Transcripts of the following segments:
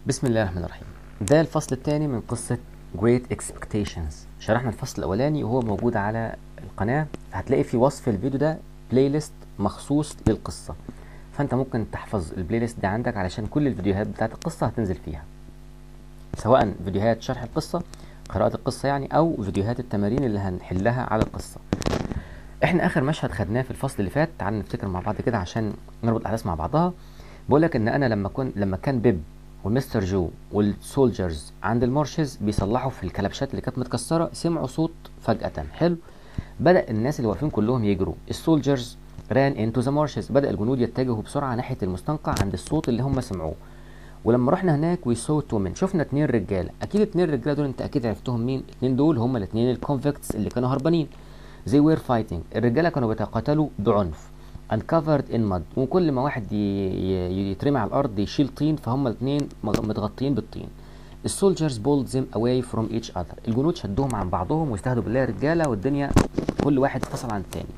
بسم الله الرحمن الرحيم ده الفصل الثاني من قصة Great Expectations شرحنا الفصل الأولاني وهو موجود على القناة هتلاقي في وصف الفيديو ده بلاي ليست مخصوص للقصة فأنت ممكن تحفظ البلاي ليست دي عندك علشان كل الفيديوهات بتاعت القصة هتنزل فيها سواء فيديوهات شرح القصة قراءة القصة يعني أو فيديوهات التمارين اللي هنحلها على القصة احنا آخر مشهد خدناه في الفصل اللي فات تعال نفتكر مع بعض كده عشان نربط الأحداث مع بعضها بقول لك إن أنا لما كنت لما كان بيب ومستر جو والسولجرز عند المارشز بيصلحوا في الكلبشات اللي كانت متكسره سمعوا صوت فجاه حلو بدا الناس اللي واقفين كلهم يجروا السولجرز ران انتو ذا مارشز بدا الجنود يتجهوا بسرعه ناحيه المستنقع عند الصوت اللي هم سمعوه ولما رحنا هناك وي سو تو من شفنا اتنين رجاله اكيد اتنين رجاله دول انت اكيد عرفتهم مين اتنين دول هم الاتنين الكونفكتس اللي كانوا هربانين زي وير فايتنج الرجاله كانوا بيتقاتلوا بعنف uncovered in mud وكل ما واحد ي- ي- يترمي على الارض يشيل طين فهم الاثنين متغطيين بالطين السولجرز بولد them away from each other الجنود شدوهم عن بعضهم واستهدوا بالله رجاله والدنيا كل واحد فصل عن الثاني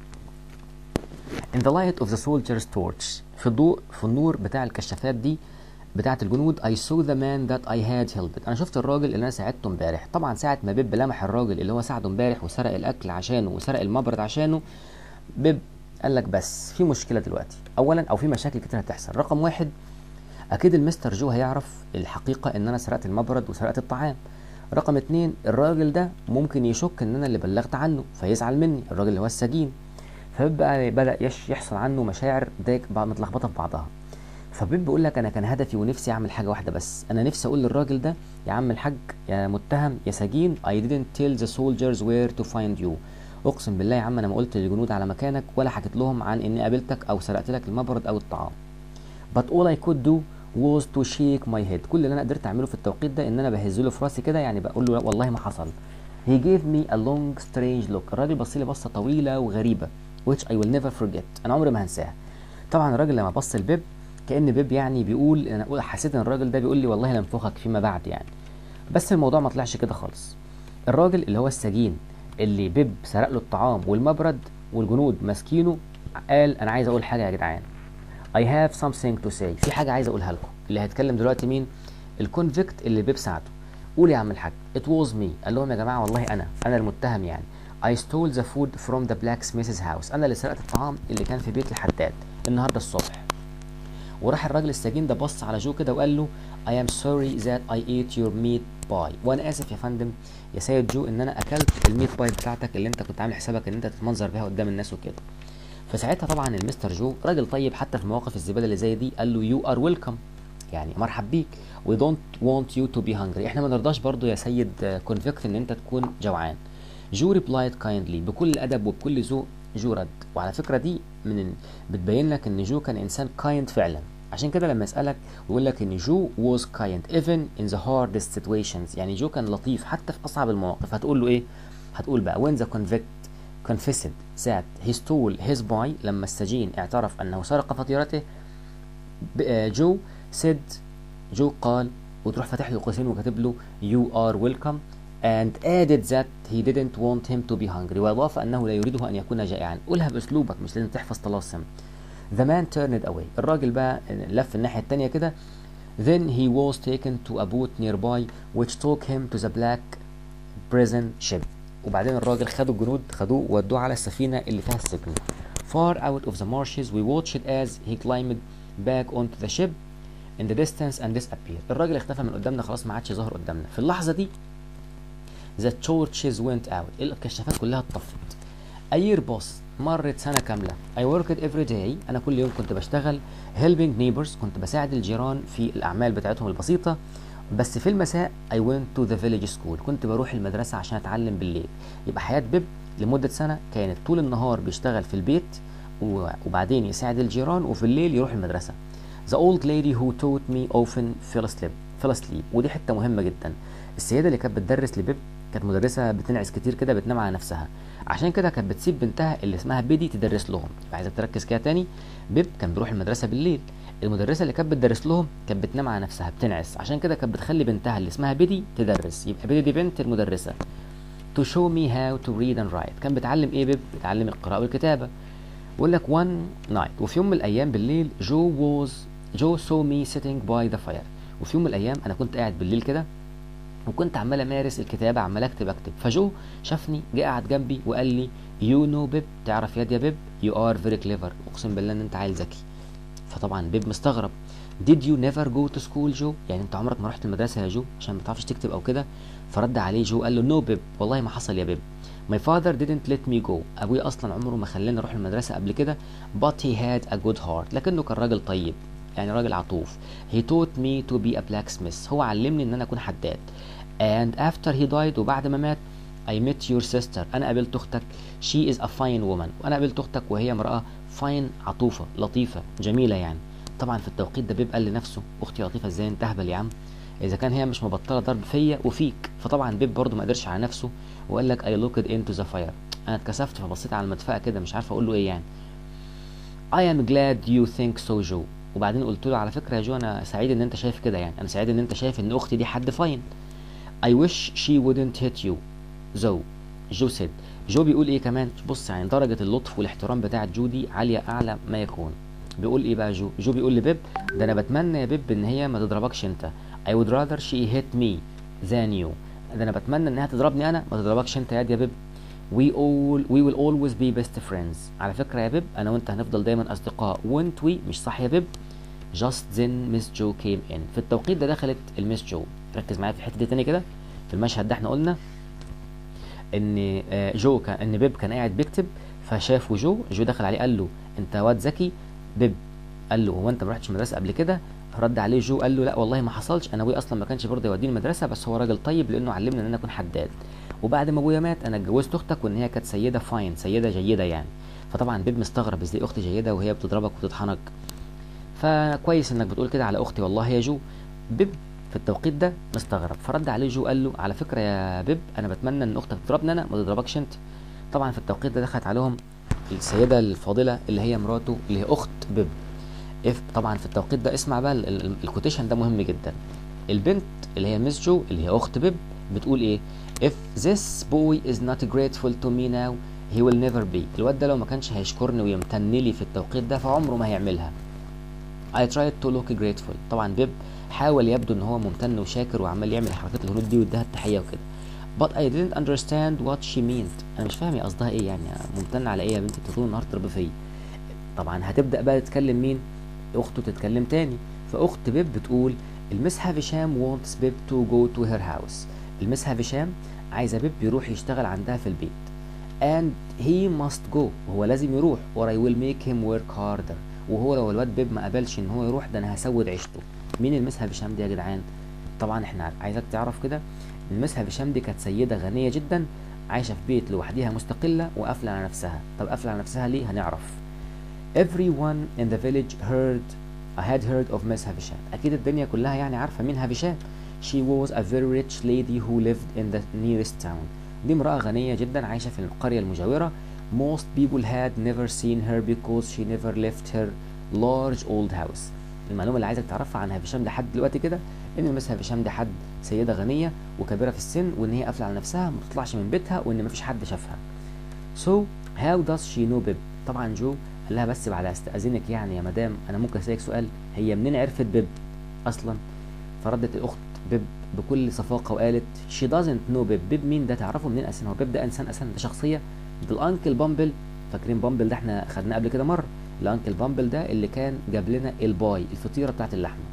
in the light of the soldiers torch في الضوء في النور بتاع الكشافات دي بتاعه الجنود I saw the man that I had helped انا شفت الراجل اللي انا ساعدته امبارح طبعا ساعه ما بيب لمح الراجل اللي هو ساعده امبارح وسرق الاكل عشانه وسرق المبرد عشانه بيب قال لك بس في مشكله دلوقتي اولا او في مشاكل كتير هتحصل رقم واحد اكيد المستر جو هيعرف الحقيقه ان انا سرقت المبرد وسرقت الطعام رقم اتنين الراجل ده ممكن يشك ان انا اللي بلغت عنه فيزعل مني الراجل اللي هو السجين فبقى بدا يش يحصل عنه مشاعر دايك بقى متلخبطه في بعضها فبيب بيقول لك انا كان هدفي ونفسي اعمل حاجه واحده بس انا نفسي اقول للراجل ده يا عم الحاج يا متهم يا سجين I didn't tell the soldiers where to find you اقسم بالله يا عم انا ما قلت للجنود على مكانك ولا حكيت لهم عن اني قابلتك او سرقت لك المبرد او الطعام but all I could do was to shake my head كل اللي انا قدرت اعمله في التوقيت ده ان انا بهز له في راسي كده يعني بقول له لا والله ما حصل he gave me a long strange look الراجل بص لي بصه طويله وغريبه which I will never forget انا عمري ما هنساها طبعا الراجل لما بص لبيب كان بيب يعني بيقول انا أقول- حسيت ان الراجل ده بيقول لي والله لانفخك فيما بعد يعني بس الموضوع ما طلعش كده خالص الراجل اللي هو السجين اللي بيب سرق له الطعام والمبرد والجنود ماسكينه قال انا عايز اقول حاجه يا جدعان I have something to say في حاجه عايز اقولها لكم اللي هيتكلم دلوقتي مين الكونفكت اللي بيب ساعده قول يا عم الحاج it was me قال لهم يا جماعه والله انا انا المتهم يعني I stole the food from the blacksmith's house انا اللي سرقت الطعام اللي كان في بيت الحداد النهارده الصبح وراح الراجل السجين ده بص على جو كده وقال له I am sorry that I ate your meat pie وانا اسف يا فندم يا سيد جو ان انا اكلت الميت باي بتاعتك اللي انت كنت عامل حسابك ان انت تتمنظر بيها قدام الناس وكده فساعتها طبعا المستر جو راجل طيب حتى في المواقف الزباله اللي زي دي قال له يو ار ويلكم يعني مرحب بيك we don't want you to be hungry احنا ما نرضاش برضو يا سيد كونفكت ان انت تكون جوعان جو ريبلايد كايندلي بكل ادب وبكل ذوق جو رد وعلى فكره دي من ال- بتبين لك ان جو كان انسان كايند فعلا عشان كده لما يسالك ويقول لك ان جو was kind even in the hardest situations يعني جو كان لطيف حتى في اصعب المواقف هتقول له ايه هتقول بقى when the convict confessed that he stole his boy لما السجين اعترف انه سرق فطيرته ب- آه، جو said جو قال وتروح فاتح له قوسين وكاتب له you are welcome and added that he didn't want him to be hungry واضاف انه لا يريده ان يكون جائعا قولها باسلوبك مش لازم تحفظ طلاسم the man turned away الراجل بقى لف الناحيه التانيه كده then he was taken to a boat nearby which took him to the black prison ship وبعدين الراجل خدوا الجنود خدوه وودوه على السفينه اللي فيها السجن far out of the marshes we watched as he climbed back onto the ship in the distance and disappeared الراجل اختفى من قدامنا خلاص ما عادش ظهر قدامنا في اللحظه دي the torches went out الكشافات كلها اتطفت a year boss مرت سنة كاملة I worked every day أنا كل يوم كنت بشتغل helping neighbors كنت بساعد الجيران في الأعمال بتاعتهم البسيطة بس في المساء I went to the village school كنت بروح المدرسة عشان أتعلم بالليل يبقى حياة بيب لمدة سنة كانت طول النهار بيشتغل في البيت و- وبعدين يساعد الجيران وفي الليل يروح المدرسة The old lady who taught me often fell asleep fell asleep ودي حتة مهمة جدا السيدة اللي كانت بتدرس لبيب كانت مدرسة بتنعس كتير كده بتنام على نفسها عشان كده كانت بتسيب بنتها اللي اسمها بيدي تدرس لهم يبقى عايزك تركز كده تاني بيب كان بيروح المدرسة بالليل المدرسة اللي كانت بتدرس لهم كانت بتنام على نفسها بتنعس عشان كده كانت بتخلي بنتها اللي اسمها بيدي تدرس يبقى بيدي دي بنت المدرسة to show me how to read and write كان بتعلم ايه بيب بتعلم القراءة والكتابة بيقول لك one night وفي يوم من الايام بالليل جو was جو saw me sitting by the fire وفي يوم من الايام انا كنت قاعد بالليل كده وكنت عمال امارس الكتابه عمال اكتب اكتب فجو شافني جه قعد جنبي وقال لي يو نو بيب تعرف ياد يا بيب يو ار فيري كليفر اقسم بالله ان انت عيل ذكي فطبعا بيب مستغرب did you never go to school جو يعني انت عمرك ما رحت المدرسه يا جو عشان ما تعرفش تكتب او كده فرد عليه جو قال له نو no بيب والله ما حصل يا بيب My father didn't let me go أبوي أصلا عمره ما خلاني أروح المدرسة قبل كده but he had a good heart لكنه كان راجل طيب يعني راجل عطوف he taught me to be a blacksmith هو علمني إن أنا أكون حداد and after he died وبعد ما مات I met your sister أنا قابلت أختك she is a fine woman وأنا قابلت أختك وهي امرأة fine عطوفة لطيفة جميلة يعني طبعا في التوقيت ده بيب قال لنفسه أختي لطيفة إزاي أنت أهبل يا عم إذا كان هي مش مبطلة ضرب فيا وفيك فطبعا بيب برضه ما قدرش على نفسه وقال لك I looked into the fire أنا اتكسفت فبصيت على المدفأة كده مش عارف أقول له إيه يعني I am glad you think so Joe وبعدين قلت له على فكرة يا جو أنا سعيد إن أنت شايف كده يعني أنا سعيد إن أنت شايف إن أختي دي حد فاين I wish she wouldn't hit you زو جو سيد جو بيقول ايه كمان بص يعني درجة اللطف والاحترام بتاعت جو دي عالية اعلى ما يكون بيقول ايه بقى جو جو بيقول لبيب ده انا بتمنى يا بيب ان هي ما تضربكش انت I would rather she hit me than you ده انا بتمنى انها تضربني انا ما تضربكش انت يا يا بيب we all we will always be best friends على فكرة يا بيب انا وانت هنفضل دايما اصدقاء won't we مش صح يا بيب just then Miss Joe came in في التوقيت ده دخلت الميس جو ركز معايا في الحتة دي تاني كده في المشهد ده احنا قلنا ان جو كان ان بيب كان قاعد بيكتب فشافه جو جو دخل عليه قال له انت واد ذكي بيب قال له هو انت ما رحتش المدرسه قبل كده رد عليه جو قال له لا والله ما حصلش انا ابويا اصلا ما كانش برضه يوديني المدرسه بس هو راجل طيب لانه علمني ان انا اكون حداد وبعد ما ابويا مات انا اتجوزت اختك وان هي كانت سيده فاين سيده جيده يعني فطبعا بيب مستغرب ازاي اختي جيده وهي بتضربك وتطحنك فكويس انك بتقول كده على اختي والله يا جو بيب في التوقيت ده مستغرب فرد عليه جو قال له على فكره يا بيب انا بتمنى ان اختك تضربني انا ما تضربكش انت طبعا في التوقيت ده دخلت عليهم السيده الفاضله اللي هي مراته اللي هي اخت بيب اف طبعا في التوقيت ده اسمع بقى الكوتيشن ده مهم جدا البنت اللي هي ميس جو اللي هي اخت بيب بتقول ايه if this boy is not grateful to me now he will never be الواد ده لو ما كانش هيشكرني ويمتن لي في التوقيت ده فعمره ما هيعملها I tried to look grateful طبعا بيب حاول يبدو ان هو ممتن وشاكر وعمال يعمل حركات الهنود دي واداها التحيه وكده but I didn't understand what she meant انا مش فاهم هي قصدها ايه يعني ممتن على ايه يا بنتي طول النهار تربي فيا طبعا هتبدا بقى تتكلم مين اخته تتكلم تاني فاخت بيب بتقول المس هافشام wants بيب to go to her house المس هافشام عايزه بيب يروح يشتغل عندها في البيت and he must go وهو لازم يروح or I will make him work harder وهو لو الواد بيب ما قبلش ان هو يروح ده انا هسود عيشته مين المس هافشام دي يا جدعان طبعا احنا عايزك تعرف كده المس هافشام دي كانت سيده غنيه جدا عايشه في بيت لوحديها مستقله وقافله على نفسها طب قافله على نفسها ليه هنعرف everyone in the village heard had heard of Miss Havisham أكيد الدنيا كلها يعني عارفة مين هافشام she was a very rich lady who lived in the nearest town دي امرأة غنية جدا عايشة في القرية المجاورة most people had never seen her because she never left her large old house المعلومة اللي عايزك تعرفها عن هافشام لحد دلوقتي كده ان مس هافشام دي حد سيدة غنية وكبيرة في السن وان هي قافلة على نفسها ما بتطلعش من بيتها وان مفيش حد شافها so how does she know بيب طبعا جو قال لها بس بعد استأذنك يعني يا مدام انا ممكن اسالك سؤال هي منين عرفت بيب اصلا فردت الاخت بيب بكل صفاقه وقالت شي دازنت نو بيب بيب مين ده تعرفه منين اساسا هو بيب ده انسان اساسا ده شخصيه ده الانكل بامبل فاكرين بامبل ده احنا خدناه قبل كده مره الانكل بامبل ده اللي كان جاب لنا الباي الفطيره بتاعت اللحمه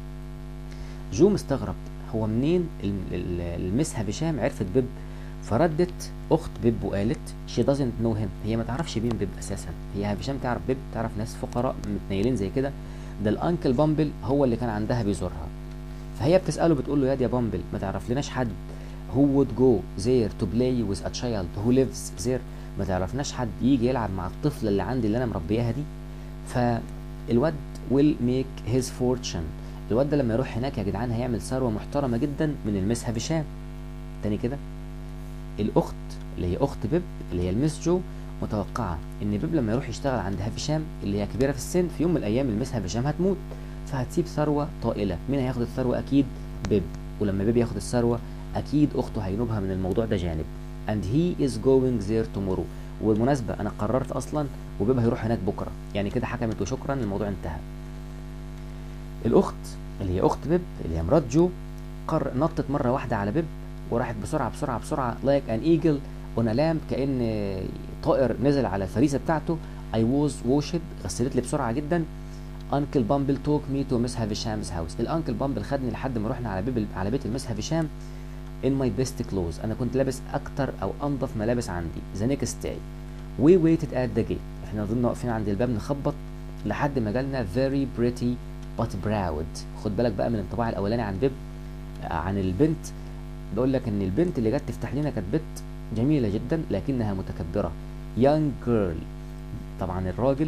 جو مستغرب هو منين المس هشام عرفت بيب فردت اخت بيب وقالت شي دازنت نو هيم هي ما تعرفش مين بيب اساسا هي هشام تعرف بيب تعرف ناس فقراء متنيلين زي كده ده الانكل بامبل هو اللي كان عندها بيزورها فهي بتساله بتقول له يا دي يا بامبل ما تعرف لناش حد who would go there to play with a child who lives there ما تعرفناش حد يجي يلعب مع الطفله اللي عندي اللي انا مربياها دي فالواد will make his fortune الواد ده لما يروح هناك يا جدعان هيعمل ثروه محترمه جدا من المس هشام تاني كده الاخت اللي هي اخت بيب اللي هي المس جو متوقعه ان بيب لما يروح يشتغل عند هافشام اللي هي كبيره في السن في يوم من الايام المس هافشام هتموت فهتسيب ثروه طائله مين هياخد الثروه اكيد بيب ولما بيب ياخد الثروه اكيد اخته هينوبها من الموضوع ده جانب and he is going there tomorrow وبالمناسبه انا قررت اصلا وبيب هيروح هناك بكره يعني كده حكمت وشكرا الموضوع انتهى الاخت اللي هي اخت بيب اللي هي مرات جو قر نطت مره واحده على بيب وراحت بسرعه بسرعه بسرعه لايك ان ايجل اون لامب كان طائر نزل على الفريسه بتاعته اي ووز ووشد غسلت لي بسرعه جدا انكل بامبل توك مي تو مس هافيشامز هاوس الانكل بامبل خدني لحد ما رحنا على بيب على بيت المس هافيشام in my best clothes انا كنت لابس اكتر او انظف ملابس عندي the next day we waited at the gate احنا ضلنا واقفين عند الباب نخبط لحد ما جالنا very pretty but proud خد بالك بقى من الانطباع الاولاني عن بيب عن البنت بقول لك ان البنت اللي جت تفتح لنا كانت بنت جميله جدا لكنها متكبره young girl طبعا الراجل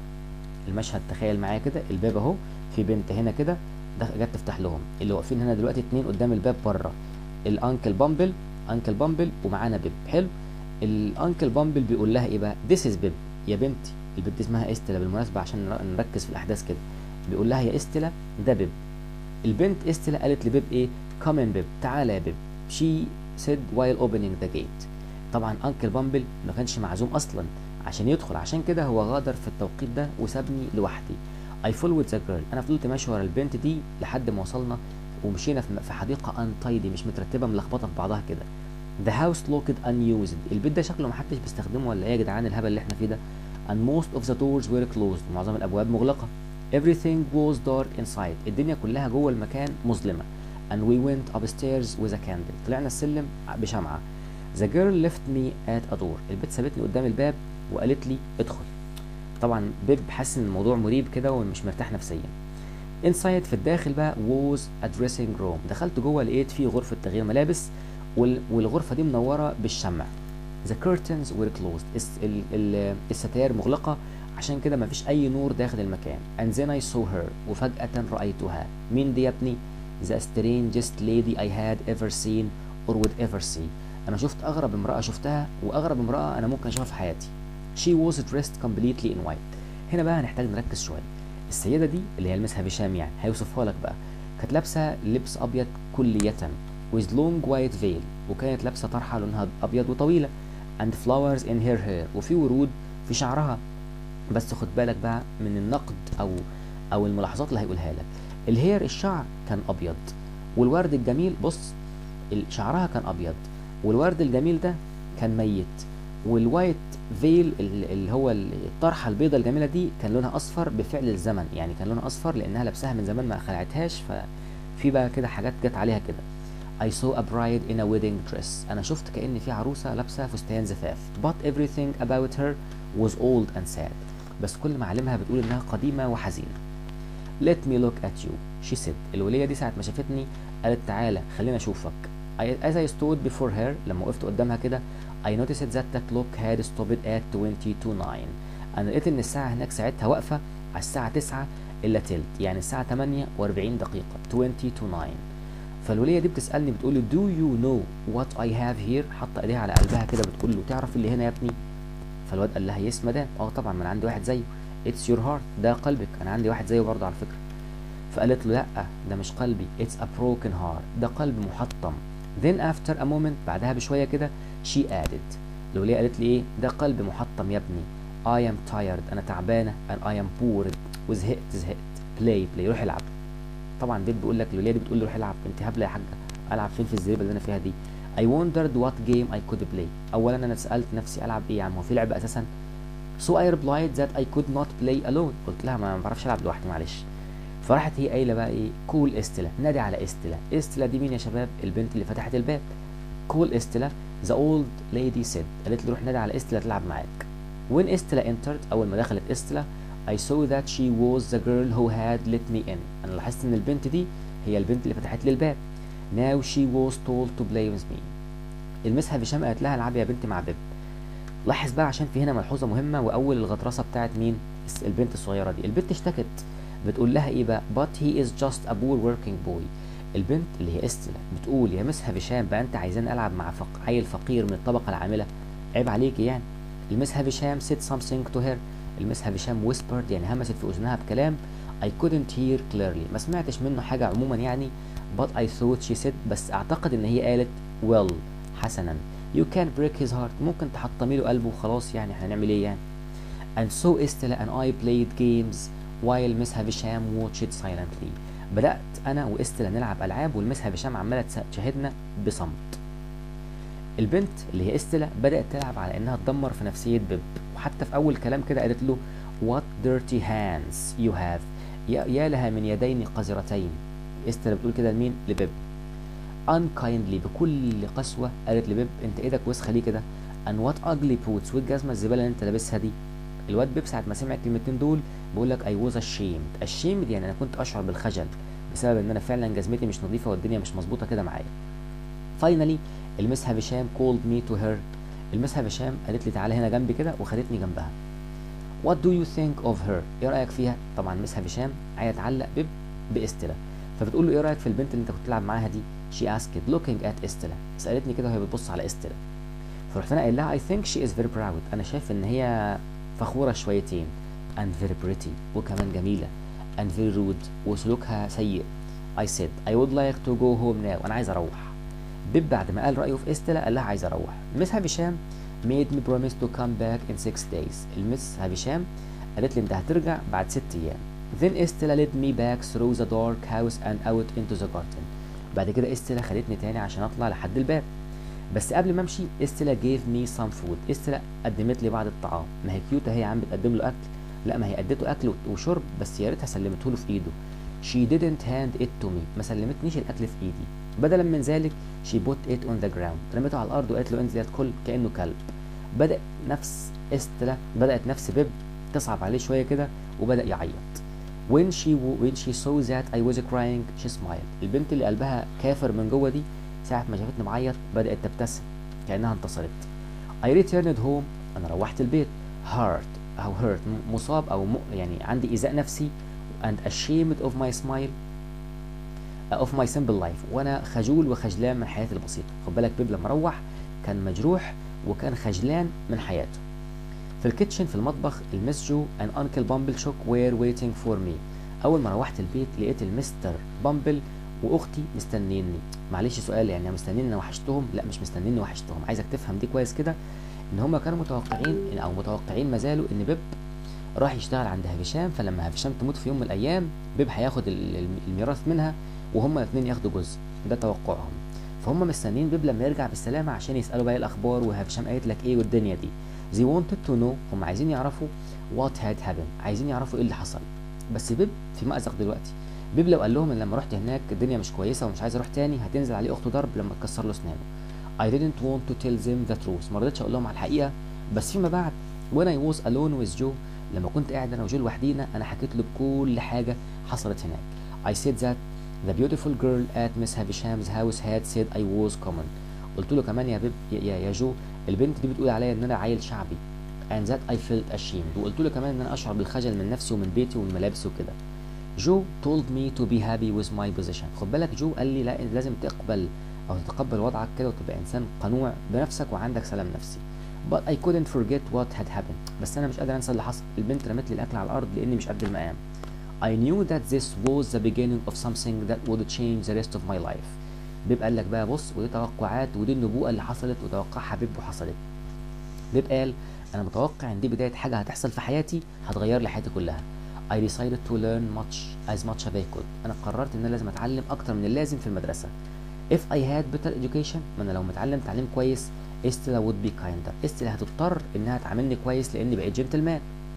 المشهد تخيل معايا كده الباب اهو في بنت هنا كده جت تفتح لهم اللي واقفين هنا دلوقتي اتنين قدام الباب بره الانكل بامبل انكل بامبل ومعانا بيب حلو الانكل بامبل بيقول لها ايه بقى ذيس از بيب يا بنتي البنت اسمها استلا بالمناسبه عشان نركز في الاحداث كده بيقول لها يا استلا ده بيب البنت استلا قالت لبيب ايه كومن بيب تعالى يا بيب شي سيد وايل اوبننج ذا جيت طبعا انكل بامبل ما كانش معزوم اصلا عشان يدخل عشان كده هو غادر في التوقيت ده وسابني لوحدي اي فولود ذا جيرل انا فضلت ماشي ورا البنت دي لحد ما وصلنا ومشينا في حديقه انتايدي مش مترتبه ملخبطه في بعضها كده The house looked unused البيت ده شكله محدش بيستخدمه ولا ايه يا جدعان الهبل اللي احنا فيه ده and most of the doors were closed معظم الابواب مغلقه everything was dark inside الدنيا كلها جوه المكان مظلمه and we went upstairs with a candle طلعنا السلم بشمعه the girl left me at a door البنت سابتني قدام الباب وقالت لي ادخل طبعا بيب حاسس ان الموضوع مريب كده ومش مرتاح نفسيا انسايد في الداخل بقى was a dressing room دخلت جوه لقيت فيه غرفه تغيير ملابس والغرفه دي منوره بالشمع the curtains were closed ال ال الستائر مغلقه عشان كده مفيش اي نور داخل المكان and then I saw her وفجأة رأيتها مين دي يا ابني the strangest lady I had ever seen or would ever see انا شفت اغرب امرأة شفتها واغرب امرأة انا ممكن اشوفها في حياتي she was dressed completely in white هنا بقى هنحتاج نركز شوية السيدة دي اللي هي المسها هشام يعني هيوصفها لك بقى كانت لابسة لبس ابيض كلية with long white veil وكانت لابسة طرحة لونها ابيض وطويلة and flowers in her hair وفي ورود في شعرها بس خد بالك بقى من النقد او او الملاحظات اللي هيقولها لك الهير الشعر كان ابيض والورد الجميل بص شعرها كان ابيض والورد الجميل ده كان ميت والوايت فيل اللي هو الطرحه البيضه الجميله دي كان لونها اصفر بفعل الزمن يعني كان لونها اصفر لانها لابساها من زمان ما خلعتهاش ففي بقى كده حاجات جت عليها كده I saw a bride in a wedding dress أنا شفت كأن في عروسة لابسة فستان زفاف but everything about her was old and sad بس كل معالمها بتقول إنها قديمة وحزينة let me look at you she said الولية دي ساعة ما شافتني قالت تعالى خلينا أشوفك as I stood before her لما وقفت قدامها كده I noticed that the clock had stopped at 20 to 9 أنا لقيت إن الساعة هناك ساعتها واقفة على الساعة 9 إلا تلت يعني الساعة 48 دقيقة 20 to 9 فالولية دي بتسألني بتقول لي do you know what I have here حاطة ايديها على قلبها كده بتقول له تعرف اللي هنا يا ابني فالواد قال لها يس مدام اه طبعا ما انا عندي واحد زيه اتس يور هارت ده قلبك انا عندي واحد زيه برضه على فكرة فقالت له لا ده مش قلبي اتس a broken heart ده قلب محطم then after a moment بعدها بشوية كده she added الولية قالت لي ايه ده قلب محطم يا ابني I am tired انا تعبانة and I am bored وزهقت زهقت play play روح العب طبعا بيت بيقول لك الوليه دي بتقول له روح العب انت هبله يا حاجه العب فين في الزريبه اللي انا فيها دي I wondered what game I could play اولا انا سالت نفسي العب ايه يا عم هو في لعبه اساسا so I replied that I could not play alone قلت لها ما بعرفش العب لوحدي معلش فراحت هي قايله بقى ايه كول استلا نادي على استلا استلا دي مين يا شباب البنت اللي فتحت الباب كول استلا ذا اولد ليدي سيد قالت لي روح نادي على استلا تلعب معاك when استلا entered اول ما دخلت استلا I saw that she was the girl who had let me in أنا لاحظت إن البنت دي هي البنت اللي فتحت لي الباب now she was told to play with me المسها هشام قالت لها العبي يا بنتي مع بيب لاحظ بقى عشان في هنا ملحوظة مهمة وأول الغطرسة بتاعت مين البنت الصغيرة دي البنت اشتكت بتقول لها إيه بقى but he is just a poor working boy البنت اللي هي استلا بتقول يا مسها هشام بقى أنت عايزين ألعب مع فق... عيل فقير من الطبقة العاملة عيب عليكي يعني المسها هشام said something to her المس هشام whispered يعني همست في اذنها بكلام I couldn't hear clearly ما سمعتش منه حاجة عموما يعني but I thought she said بس اعتقد ان هي قالت well حسنا you can break his heart ممكن تحطمي له قلبه وخلاص يعني هنعمل ايه يعني and so Estella and I played games while Miss Havisham watched silently بدات انا واستلا نلعب العاب والمس هشام عماله تشاهدنا بصمت البنت اللي هي استلا بدات تلعب على انها تدمر في نفسيه بيب وحتى في اول كلام كده قالت له what dirty hands you have يا, يا لها من يدين قذرتين استلا بتقول كده لمين لبيب unkindly بكل قسوه قالت لبيب انت ايدك وسخه ليه كده and what ugly boots والجزمه الزباله اللي انت لابسها دي الواد بيب ساعه ما سمع الكلمتين دول بيقول لك I was ashamed ashamed يعني انا كنت اشعر بالخجل بسبب ان انا فعلا جزمتي مش نظيفه والدنيا مش مظبوطه كده معايا فاينلي المس هشام called me to her المس هشام قالت لي تعالى هنا جنبي كده وخدتني جنبها What do you think of her؟ ايه رأيك فيها؟ طبعا مس هشام عايزة تعلق بيب باستلا فبتقول له ايه رأيك في البنت اللي انت كنت بتلعب معاها دي؟ She asked looking at استلا سألتني كده وهي بتبص على استلا فرحت انا قايل لها I think she is very proud انا شايف ان هي فخورة شويتين and very pretty وكمان جميلة and very rude وسلوكها سيء I said I would like to go home now انا عايز اروح بيب بعد ما قال رأيه في استلا قال لها عايز اروح مس هشام made me promise to come back in six days المس هشام قالت لي انت هترجع بعد ست ايام then استلا led me back through the dark house and out into the garden بعد كده استلا خدتني تاني عشان اطلع لحد الباب بس قبل ما امشي استلا gave me some food استلا قدمت لي بعض الطعام ما هي كيوت هي عم بتقدم له اكل لا ما هي اديته اكل وشرب بس يا ريتها سلمته له في ايده she didn't hand it to me ما سلمتنيش الاكل في ايدي بدلا من ذلك she put it on the ground رميته على الارض وقالت له انزل هتكل كانه كلب بدا نفس استلا بدات نفس بيب تصعب عليه شويه كده وبدا يعيط when she when she saw that I was crying she smiled البنت اللي قلبها كافر من جوه دي ساعه ما شافتني بعيط بدات تبتسم كانها انتصرت I returned home انا روحت البيت hurt او hurt مصاب او م... يعني عندي ايذاء نفسي and ashamed of my smile of my simple life وانا خجول وخجلان من حياتي البسيطه خد بالك بيب لما روح كان مجروح وكان خجلان من حياته في الكيتشن في المطبخ المس جو and uncle بامبل شوك were waiting for me اول ما روحت البيت لقيت المستر بامبل واختي مستنيني معلش سؤال يعني مستنيني انا وحشتهم لا مش مستنيني وحشتهم عايزك تفهم دي كويس كده ان هم كانوا متوقعين او متوقعين ما زالوا ان بيب راح يشتغل عند هشام فلما هشام تموت في يوم من الايام بيب هياخد الميراث منها وهما الاثنين ياخدوا جزء ده توقعهم فهم مستنيين بيب لما يرجع بالسلامه عشان يسالوا بقى الاخبار وهشام قالت لك ايه والدنيا دي they wanted to know هم عايزين يعرفوا what had happened عايزين يعرفوا ايه اللي حصل بس بيب في مأزق دلوقتي بيب لو قال لهم ان لما رحت هناك الدنيا مش كويسه ومش عايز اروح تاني هتنزل عليه اخته ضرب لما تكسر له اسنانه I didn't want to tell them the truth ما رضيتش اقول لهم على الحقيقه بس فيما بعد when I was alone with Joe لما كنت قاعد انا وجو لوحدينا انا حكيت له بكل حاجه حصلت هناك I said that the beautiful girl at Miss Havisham's house had said I was common قلت له كمان يا بيب يا, يا جو البنت دي بتقول عليا ان انا عيل شعبي and that I felt ashamed وقلت له كمان ان انا اشعر بالخجل من نفسي ومن بيتي ومن ملابسي وكده جو told me to be happy with my position خد بالك جو قال لي لا لازم تقبل او تتقبل وضعك كده وتبقى انسان قنوع بنفسك وعندك سلام نفسي but I couldn't forget what had happened بس انا مش قادر انسى اللي حصل البنت رمت لي الاكل على الارض لاني مش قد المقام I knew that this was the beginning of something that would change the rest of my life بيب قال لك بقى بص ودي توقعات ودي النبوءه اللي حصلت وتوقعها بيب وحصلت بيب قال انا متوقع ان دي بدايه حاجه هتحصل في حياتي هتغير لي حياتي كلها I decided to learn much as much as I could انا قررت ان انا لازم اتعلم اكتر من اللازم في المدرسه if I had better education ما انا لو متعلم تعليم كويس استلا would be kinder استلا هتضطر انها تعاملني كويس لاني بقيت جنتلمان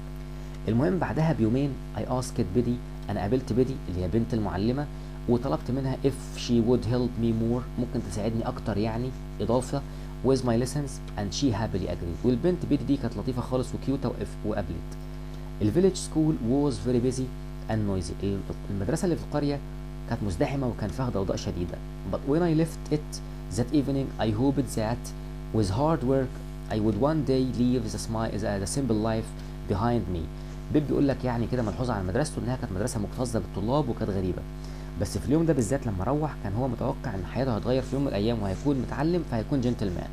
المهم بعدها بيومين I asked بدي انا قابلت بدي اللي هي بنت المعلمه وطلبت منها if she would help me more ممكن تساعدني اكتر يعني اضافه with my lessons and she happily agreed والبنت بدي دي كانت لطيفه خالص وكيوته وقبلت الفيليج سكول was very busy and noisy المدرسه اللي في القريه كانت مزدحمه وكان فيها ضوضاء شديده but when I left it that evening I hoped that with hard work I would one day leave the, smile, the, the simple life behind me بيب بيقول لك يعني كده ملحوظه عن مدرسته انها كانت مدرسه مكتظه بالطلاب وكانت غريبه بس في اليوم ده بالذات لما روح كان هو متوقع ان حياته هتغير في يوم من الايام وهيكون متعلم فهيكون جنتلمان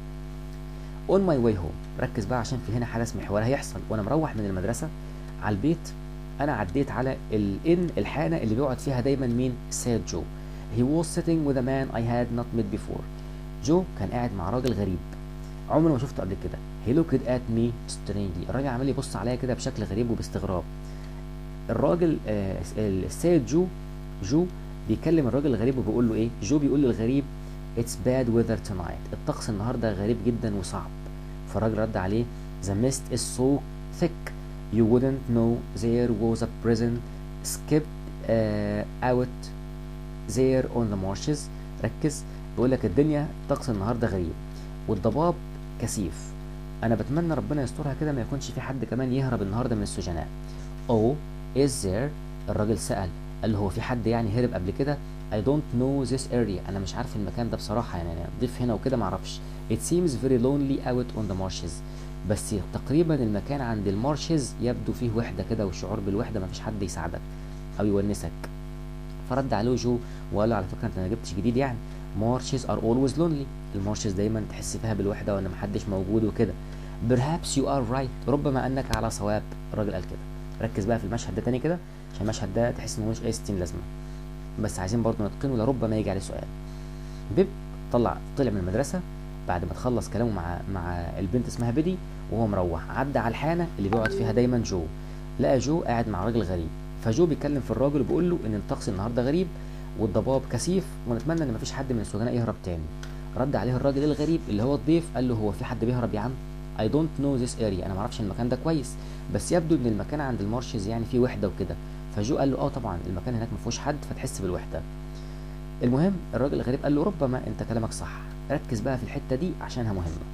on my way home ركز بقى عشان في هنا حدث محوري هيحصل وانا مروح من المدرسه على البيت انا عديت على الان الحانه اللي بيقعد فيها دايما مين سيد جو he was sitting with a man I had not met before جو كان قاعد مع راجل غريب عمري ما شفته قبل كده he looked at me strangely الراجل عمال يبص عليا كده بشكل غريب وباستغراب الراجل آه السيد جو جو بيكلم الراجل الغريب وبيقول له ايه جو بيقول للغريب It's bad weather tonight الطقس النهارده غريب جدا وصعب فالراجل رد عليه The mist is so thick you wouldn't know there was a prison skipped uh, out there on the marshes ركز بيقول لك الدنيا طقس النهارده غريب والضباب كثيف انا بتمنى ربنا يسترها كده ما يكونش في حد كمان يهرب النهارده من السجناء Oh is there الراجل سأل قال له هو في حد يعني هرب قبل كده I don't know this area انا مش عارف المكان ده بصراحه يعني انا ضيف هنا وكده ما اعرفش It seems very lonely out on the marshes بس تقريبا المكان عند المارشز يبدو فيه وحده كده والشعور بالوحده مفيش حد يساعدك او يونسك فرد عليه جو وقال له على فكره انت ما جبتش جديد يعني مارشز ار اولويز لونلي المارشز دايما تحس فيها بالوحده وان محدش موجود وكده perhaps you are right ربما انك على صواب الراجل قال كده ركز بقى في المشهد ده تاني كده عشان المشهد ده تحس انه ملوش اي ستين لازمه بس عايزين برضه نتقنه لربما يجي عليه سؤال بيب طلع طلع من المدرسه بعد ما تخلص كلامه مع مع البنت اسمها بيدي وهو مروح عدى على الحانه اللي بيقعد فيها دايما جو لقى جو قاعد مع راجل غريب فجو بيتكلم في الراجل وبيقول له ان الطقس النهارده غريب والضباب كثيف ونتمنى ان مفيش حد من السجناء يهرب تاني رد عليه الراجل الغريب اللي هو الضيف قال له هو في حد بيهرب يا عم I don't know this area انا معرفش المكان ده كويس بس يبدو ان المكان عند المارشز يعني فيه وحده وكده فجو قال له اه طبعا المكان هناك ما فيهوش حد فتحس بالوحده المهم الراجل الغريب قال له ربما انت كلامك صح ركز بقى في الحته دي عشانها مهمه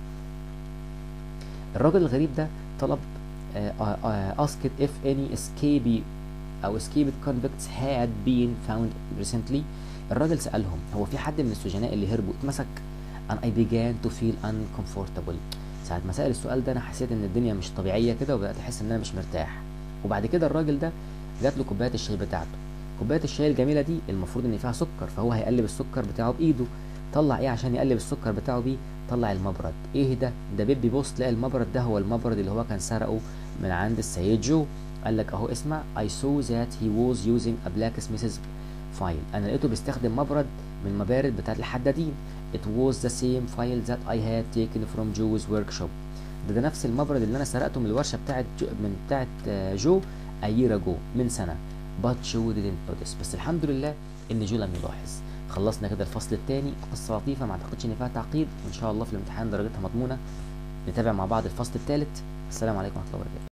الراجل الغريب ده طلب uh, uh, asked if any escapee او escaped convicts had been found recently الراجل سألهم هو في حد من السجناء اللي هربوا اتمسك and I began to feel uncomfortable ساعة ما سأل السؤال ده أنا حسيت إن الدنيا مش طبيعية كده وبدأت أحس إن أنا مش مرتاح وبعد كده الراجل ده جات له كوباية الشاي بتاعته كوباية الشاي الجميلة دي المفروض إن فيها سكر فهو هيقلب السكر بتاعه بإيده طلع إيه عشان يقلب السكر بتاعه بيه طلع المبرد إيه ده ده بيبي بوست لقى المبرد ده هو المبرد اللي هو كان سرقه من عند السيد جو قال لك أهو اسمع I saw that he was using a blacksmith's file أنا لقيته بيستخدم مبرد من المبارد بتاعت الحدادين It was the same file that I had taken from Joe's workshop ده, ده نفس المبرد اللي انا سرقته من الورشه بتاعت جو من بتاعت جو ايرا جو من سنه but Joe didn't notice بس الحمد لله ان جو لم يلاحظ خلصنا كده الفصل الثاني قصه لطيفه ما اعتقدش ان فيها تعقيد وان شاء الله في الامتحان درجتها مضمونه نتابع مع بعض الفصل الثالث السلام عليكم ورحمه الله وبركاته